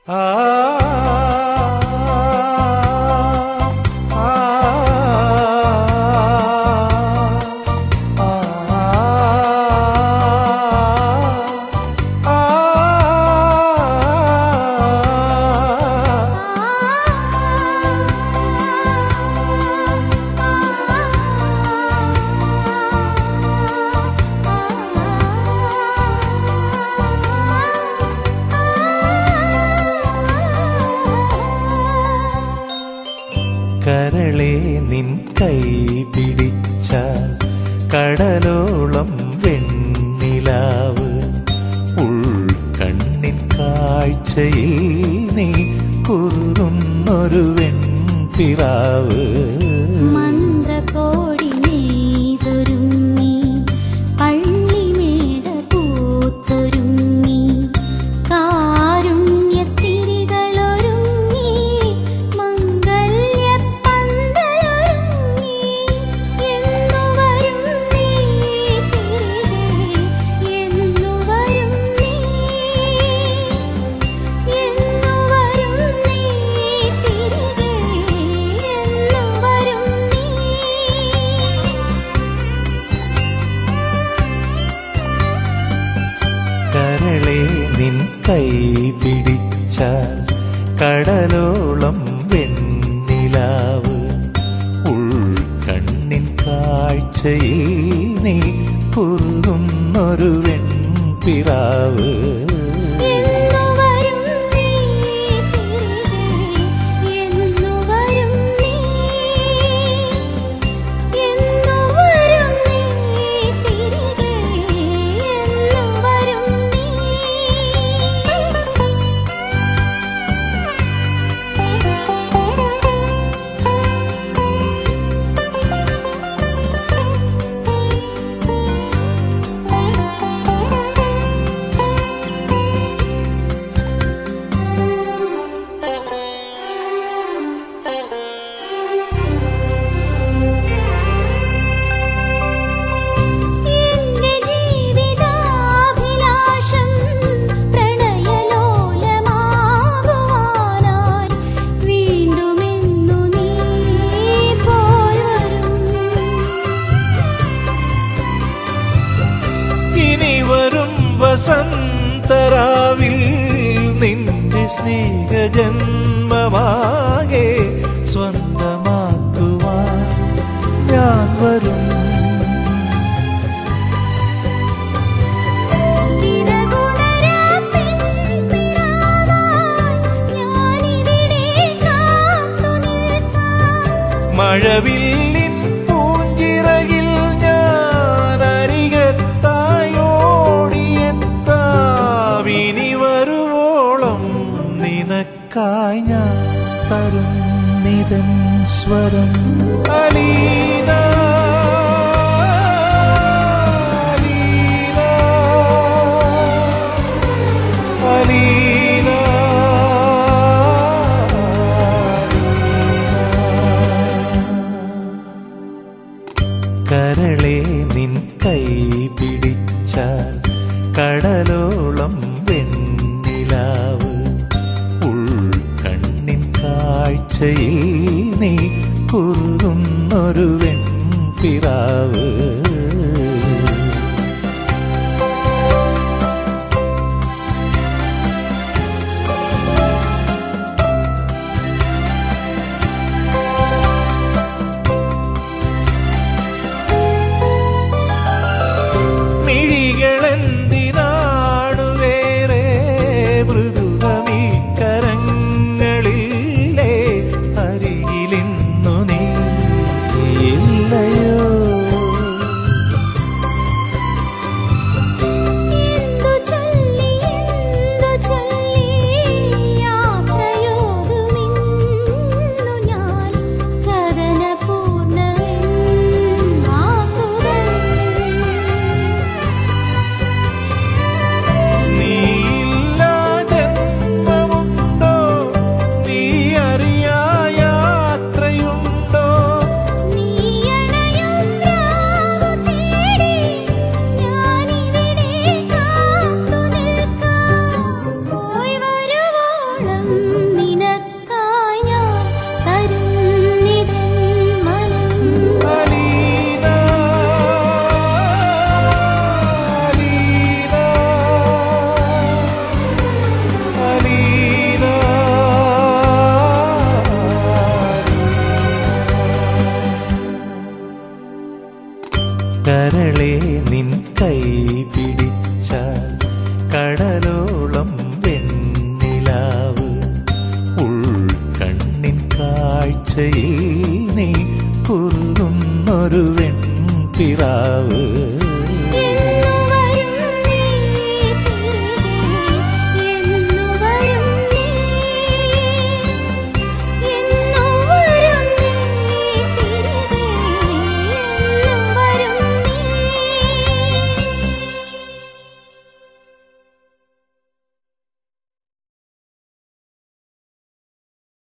ആ ആ കരളെ നിൻ കൈ പിടിച്ച കടലോളം വെണ്ണിലാവ് ഉൾക്കണ്ണിൻ കാഴ്ചയിൽ നീ കുറുന്നൊരു വെൺപിറാവ് മന്ത്രകോടി നെയ്തൊരുങ്ങി പള്ളിമേട പൂത്തൊരുങ്ങി കാരുണ്യത്തിരികളൊരുങ്ങി മംഗല്യപ്പന്തലൊരുങ്ങി എന്നു വരും നീ തിരികെ എന്നു വരും നീ എന്നു വരും നീ തിരികെ എന്നു വരും നീ കരളെ നിൻ കൈ പിടിച്ച കടലോളം വെണ്ണിലാവ് ഉൾക്കണ്ണിൻ കാഴ്ചയിൽ നീ കുറുന്നൊരു വെൺപിറാവ് എന്നു വരും നീ തിരികെ എന്നു വരും നീ എന്നു വരും നീ തിരികെ എന്നു വരും എന്റെ ജീവിതാഭിലാഷം പ്രണയലോലമാകുവാനായി വീണ്ടുമെന്നു നീ പോയി വരും ഇനി വരും വസന്തരാവിൽ നിന്റെ സ്നേഹജന്മമാകെ സ്വന്തമാക്കുവാൻ ഞാൻ വരും ചിറകുണരാ പിൻപിറാവായി ഞാനിവിടെ കാത്തു നിൽക്കാം മഴവില്ലിൻ പൂഞ്ചിറകിൽ ഞാൻ അരികത്തായോടിയെത്താം ഇനി വരുവോളം നിനക്കായി ഞാൻ തരും നിതൻ സ്വരം അലീന അലീന അലീന കരളെ നിൻ കൈ പിടിച്ച കടലോളം വെണ്ണിലാവ് ഉൾക്കണ്ണിൻ കാഴ്ചയിൽ നീ കുറുന്നൊരു വെൺപിറാവ് മിഴികളെന്തിനാണു വേറെ മൃദുലമീ കരങ്ങളിലെ അരികിലിന്നു നീ ഇല്ലയോ കരളെ നിൻ കൈ പിടിച്ചാൽ കടലോളം വെണ്ണിലാവ് ഉൾക്കണ്ണിൻ കാഴ്ചയിൽ നീ കുറുന്നൊരു വെൺപിറാവ്